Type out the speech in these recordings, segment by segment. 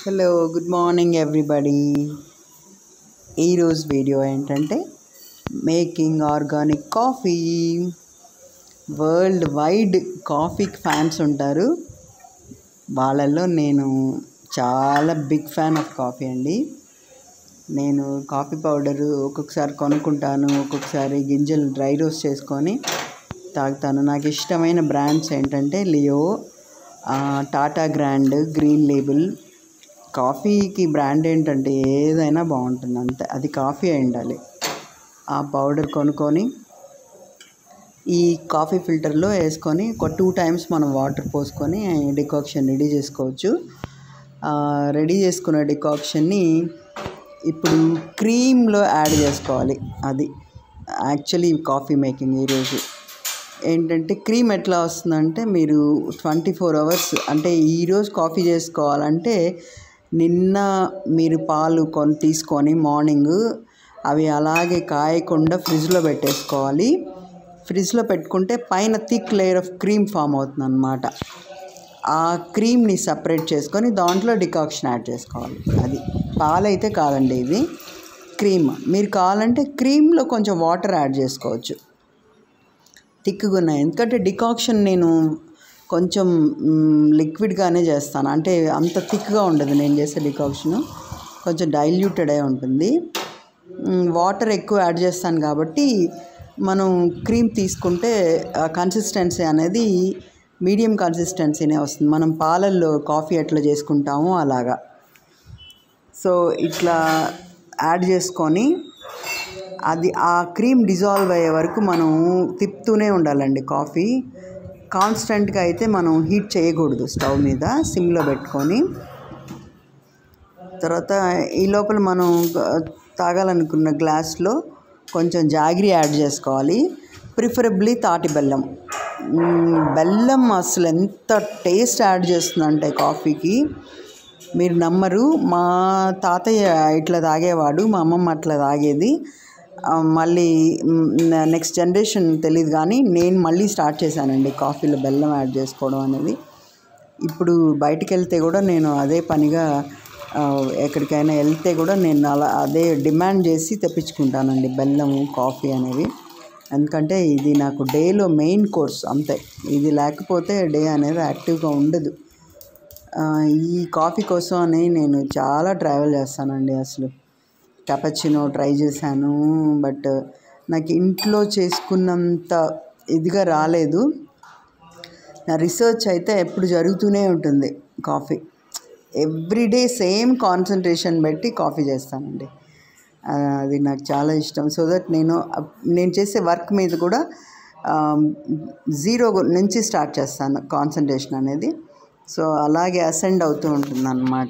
Hello good morning everybody ఈరోజు video ఏంటంటే making organic coffee world wide కాఫీకి fans ఉంటారు వాళ్ళల్లో నేను చాలా బిగ్ ఫ్యాన్ ఆఫ్ కాఫీ అండి నేను కాఫీ పౌడర్ ఒక్కొక్కసారి కొనుక్కుంటాను ఒక్కొక్కసారి గింజలు డ్రై రోస్ట్ చేసుకొని తాగుతాను నాకు ఇష్టమైన బ్రాండ్స్ ఏంటంటే Leo Tata grand green label కాఫీకి బ్రాండ్ ఏంటంటే ఏదైనా బాగుంటుంది అంతే అది కాఫీ అయి ఉండాలి ఆ పౌడర్ కొనుక్కొని ఈ కాఫీ ఫిల్టర్లో వేసుకొని ఒక టూ టైమ్స్ మనం వాటర్ పోసుకొని డికాక్షన్ రెడీ చేసుకోవచ్చు రెడీ చేసుకున్న డికాక్షన్ని ఇప్పుడు క్రీమ్లో యాడ్ చేసుకోవాలి అది యాక్చువల్లీ కాఫీ మేకింగ్ ఈరోజు ఏంటంటే క్రీమ్ ఎట్లా వస్తుందంటే మీరు ట్వంటీ ఫోర్ అవర్స్ అంటే ఈరోజు కాఫీ చేసుకోవాలంటే నిన్న మీరు పాలు కొని తీసుకొని మార్నింగ్ అవి అలాగే కాయకుండా ఫ్రిడ్జ్లో పెట్టేసుకోవాలి ఫ్రిడ్జ్లో పెట్టుకుంటే పైన thick layer of cream form అవుతుంది అనమాట ఆ క్రీమ్ని సపరేట్ చేసుకొని దాంట్లో డికాక్షన్ యాడ్ చేసుకోవాలి అది పాలైతే కాదండి ఇది క్రీమ్ మీరు కావాలంటే క్రీమ్లో కొంచెం వాటర్ యాడ్ చేసుకోవచ్చు థిక్గా ఉన్నాయి ఎందుకంటే డికాక్షన్ నేను కొంచెం లిక్విడ్గానే చేస్తాను అంటే అంత థిక్గా ఉండదు నేను చేసే డికాక్షన్ కొంచెం డైల్యూటెడ్ అయి ఉంటుంది వాటర్ ఎక్కువ యాడ్ చేస్తాను కాబట్టి మనం క్రీమ్ తీసుకుంటే కన్సిస్టెన్సీ అనేది మీడియం కన్సిస్టెన్సీనే వస్తుంది మనం పాలల్లో కాఫీ ఎట్లా చేసుకుంటామో అలాగా సో ఇట్లా యాడ్ చేసుకొని అది ఆ క్రీమ్ డిజాల్వ్ అయ్యే వరకు మనం తిప్పుతూనే ఉండాలండి కాఫీ కాన్స్టెంట్గా అయితే మనం హీట్ చేయకూడదు స్టవ్ మీద సిమ్లో పెట్టుకొని తర్వాత ఈ లోపల మనం తాగాలనుకున్న గ్లాస్లో కొంచెం జాగిరి యాడ్ చేసుకోవాలి ప్రిఫరబ్లీ తాటి బెల్లం బెల్లం అసలు ఎంత టేస్ట్ యాడ్ చేస్తుందంటే కాఫీకి మీరు నమ్మరు మా తాతయ్య ఇట్లా తాగేవాడు మా అమ్మమ్మ అట్లా తాగేది మళ్ళీ నెక్స్ట్ జనరేషన్ తెలియదు కానీ నేను మళ్ళీ స్టార్ట్ చేశానండి కాఫీలో బెల్లం యాడ్ చేసుకోవడం అనేది ఇప్పుడు బయటికి వెళ్తే కూడా నేను అదే పనిగా ఎక్కడికైనా వెళ్తే కూడా నేను అలా అదే డిమాండ్ చేసి తెప్పించుకుంటానండి బెల్లం కాఫీ అనేవి ఎందుకంటే ఇది నాకు డేలో మెయిన్ కోర్స్ అంతే ఇది లేకపోతే డే అనేది యాక్టివ్గా ఉండదు ఈ కాఫీ కోసం అని నేను చాలా ట్రావెల్ చేస్తానండి అసలు కెపచినో ట్రై చేశాను బట్ నాకు ఇంట్లో చేసుకున్నంత ఇదిగా రాలేదు నా రీసెర్చ్ అయితే ఎప్పుడు జరుగుతూనే ఉంటుంది కాఫీ ఎవ్రీడే సేమ్ కాన్సన్ట్రేషన్ పెట్టి కాఫీ చేస్తానండి అది నాకు చాలా ఇష్టం సో దట్ నేను నేను చేసే వర్క్ మీద కూడా జీరో నుంచి స్టార్ట్ చేస్తాను కాన్సన్ట్రేషన్ అనేది సో అలాగే అసెండ్ అవుతూ ఉంటుంది అన్నమాట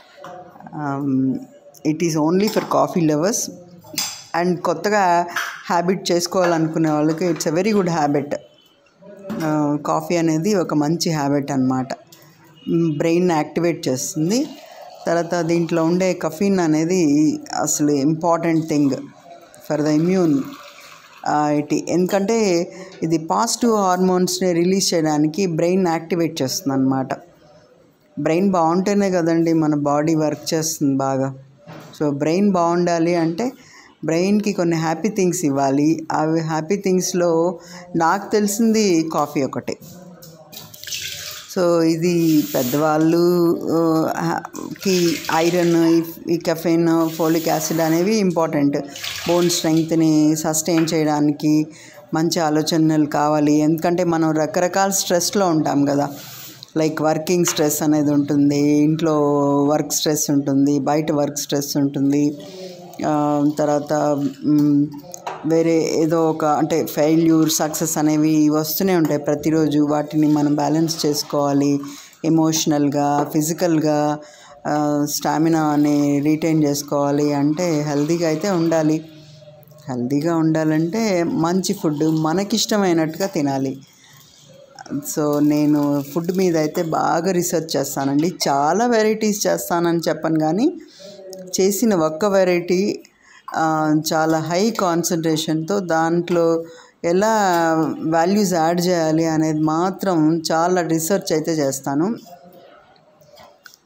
it is only for coffee lovers and కొత్తగా హ్యాబిట్ చేసుకోవాలనుకునే వాళ్ళకి it's a very good habit coffee అనేది ఒక మంచి హ్యాబిట్ అనమాట బ్రెయిన్ యాక్టివేట్ చేస్తుంది తర్వాత దీంట్లో ఉండే కఫీన్ అనేది అసలు important thing for the immune it ఎందుకంటే ఇది పాజిటివ్ హార్మోన్స్ని రిలీజ్ చేయడానికి బ్రెయిన్ యాక్టివేట్ చేస్తుంది అనమాట బ్రెయిన్ బాగుంటేనే కదండి మన బాడీ వర్క్ చేస్తుంది బాగా సో బ్రెయిన్ బాగుండాలి అంటే బ్రెయిన్కి కొన్ని హ్యాపీ థింగ్స్ ఇవ్వాలి అవి హ్యాపీ థింగ్స్లో నాకు తెలిసింది కాఫీ ఒకటే సో ఇది పెద్దవాళ్ళు కి ఐరన్ ఈ కెఫెన్ ఫోలిక్ యాసిడ్ అనేవి ఇంపార్టెంట్ బోన్ స్ట్రెంగ్త్ని సస్టైన్ చేయడానికి మంచి ఆలోచనలు కావాలి ఎందుకంటే మనం రకరకాల స్ట్రెస్లో ఉంటాం కదా లైక్ వర్కింగ్ స్ట్రెస్ అనేది ఉంటుంది ఇంట్లో వర్క్ స్ట్రెస్ ఉంటుంది బయట వర్క్ స్ట్రెస్ ఉంటుంది తర్వాత వేరే ఏదో ఒక అంటే ఫెయిల్యూర్ సక్సెస్ అనేవి వస్తూనే ఉంటాయి ప్రతిరోజు వాటిని మనం బ్యాలెన్స్ చేసుకోవాలి ఎమోషనల్గా ఫిజికల్గా స్టామినాని రీటైన్ చేసుకోవాలి అంటే హెల్తీగా అయితే ఉండాలి హెల్తీగా ఉండాలంటే మంచి ఫుడ్ మనకిష్టమైనట్టుగా తినాలి సో నేను ఫుడ్ మీద అయితే బాగా రీసెర్చ్ చేస్తానండి చాలా వెరైటీస్ చేస్తానని చెప్పను కానీ చేసిన ఒక్క వెరైటీ చాలా హై కాన్సన్ట్రేషన్తో దాంట్లో ఎలా వాల్యూస్ యాడ్ చేయాలి అనేది మాత్రం చాలా రీసెర్చ్ అయితే చేస్తాను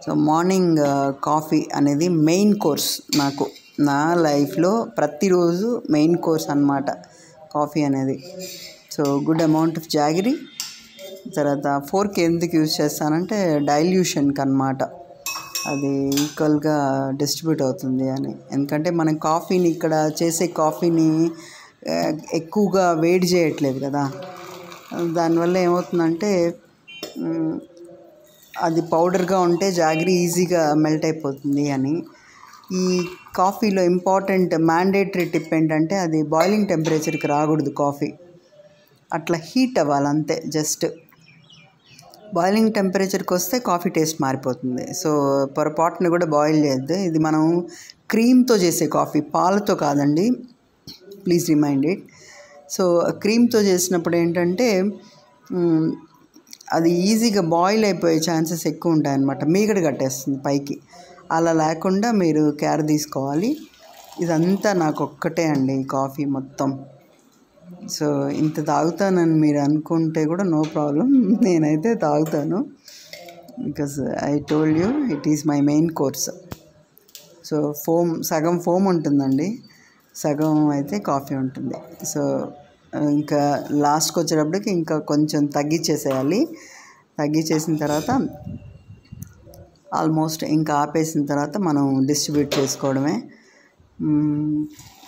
సో మార్నింగ్ కాఫీ అనేది మెయిన్ కోర్స్ నాకు నా లైఫ్లో ప్రతిరోజు మెయిన్ కోర్స్ అన్నమాట కాఫీ అనేది so good amount of jaggery తర్వాత ఫోర్క్ ఎందుకు యూజ్ చేస్తానంటే డైల్యూషన్కి అన్నమాట అది ఈక్వల్గా డిస్ట్రిబ్యూట్ అవుతుంది అని ఎందుకంటే మనం కాఫీని ఇక్కడ చేసే కాఫీని ఆ, ఎక్కువగా వేడి చేయట్లేదు కదా దానివల్ల ఏమవుతుందంటే మ్, అది పౌడర్గా ఉంటే జాగ్రీ ఈజీగా మెల్ట్ అయిపోతుంది అని ఈ కాఫీలో ఇంపార్టెంట్ మ్యాండేటరీ టిప్ ఏంటంటే అది బాయిలింగ్ టెంపరేచర్కి రాకూడదు కాఫీ అట్లా హీట్ అవ్వాలి అంతే జస్ట్ బాయిలింగ్ టెంపరేచర్కి వస్తే కాఫీ టేస్ట్ మారిపోతుంది సో పొరపాటున కూడా బాయిల్ చేయొద్దు ఇది మనం క్రీమ్తో చేసే కాఫీ పాలతో కాదండి ప్లీజ్ రిమైండ్ ఇట్ సో క్రీమ్తో చేసినప్పుడు ఏంటంటే మ్, అది ఈజీగా బాయిల్ అయిపోయే ఛాన్సెస్ ఎక్కువ ఉంటాయి అన్నమాట మీగడ కట్టేస్తుంది పైకి అలా లేకుండా మీరు కేర్ తీసుకోవాలి ఇదంతా నాకు ఒక్కటే అండి ఈ కాఫీ మొత్తం సో ఇంత తాగుతానని మీరు అనుకుంటే కూడా నో ప్రాబ్లం నేనైతే తాగుతాను because I told you it is my main course so foam సగం ఫోమ్ ఉంటుందండి సగం అయితే కాఫీ ఉంటుంది సో ఇంకా లాస్ట్కి వచ్చేటప్పటికి ఇంకా కొంచెం తగ్గించేసేయాలి తగ్గించేసిన తర్వాత ఆల్మోస్ట్ ఇంకా ఆపేసిన తర్వాత మనం డిస్ట్రిబ్యూట్ చేసుకోవడమే మ్మ్.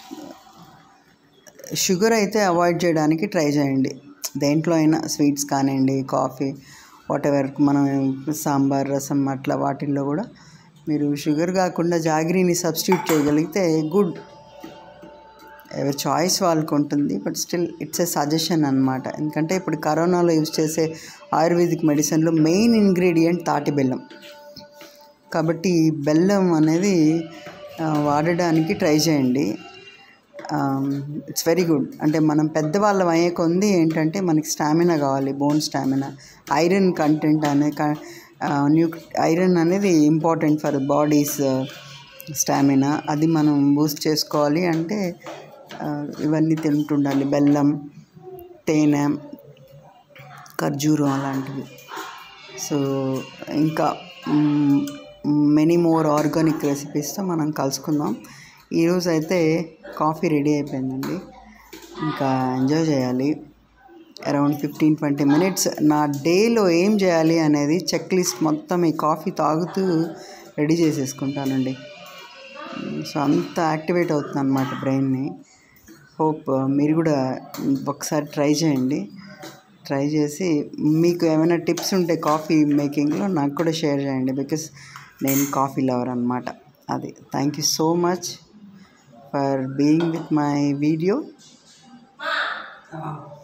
షుగర్ అయితే అవాయిడ్ చేయడానికి ట్రై చేయండి దేంట్లో అయినా స్వీట్స్ కానివ్వండి కాఫీ వాట్ ఎవర్ మనం సాంబార్ రసం అట్లా వాటిల్లో కూడా మీరు షుగర్ కాకుండా జాగ్రీని సబ్స్టిట్యూట్ చేయగలిగితే గుడ్ ఎవరి చాయిస్ వాళ్ళకు ఉంటుంది but still it's a suggestion అనమాట ఎందుకంటే ఇప్పుడు కరోనాలో యూజ్ చేసే ఆయుర్వేదిక్ మెడిసిన్లో మెయిన్ ఇంగ్రీడియంట్ తాటి బెల్లం కాబట్టి ఈ బెల్లం అనేది ఆ, వాడడానికి ట్రై చేయండి ఇట్స్ వెరీ గుడ్ అంటే మనం పెద్దవాళ్ళం అయ్యే కొంది ఏంటంటే మనకి స్టామినా కావాలి బోన్ స్టామినా ఐరన్ కంటెంట్ అనే న్యూ ఐరన్ అనేది ఇంపార్టెంట్ ఫర్ బాడీస్ స్టామినా అది మనం బూస్ట్ చేసుకోవాలి అంటే ఆ, ఇవన్నీ తింటుండాలి బెల్లం తేనె ఖర్జూరం అలాంటివి సో ఇంకా మెనీ మోర్ ఆర్గానిక్ రెసిపీస్తో మనం కలుసుకుందాం ఈరోజు అయితే కాఫీ రెడీ అయిపోయిందండి ఇంకా ఎంజాయ్ చేయాలి అరౌండ్ ఫిఫ్టీన్ ట్వంటీ మినిట్స్ నా డేలో ఏం చేయాలి అనేది చెక్ లిస్ట్ మొత్తం ఈ కాఫీ తాగుతూ రెడీ చేసేసుకుంటానండి సో అంత యాక్టివేట్ అవుతుంది అనమాట బ్రెయిన్ని హోప్ మీరు కూడా ఒకసారి ట్రై చేయండి ట్రై చేసి మీకు ఏమైనా టిప్స్ ఉంటే కాఫీ మేకింగ్లో నాకు కూడా షేర్ చేయండి బికాస్ నేను కాఫీ లవర్ అనమాట అది thank you so much for being with my video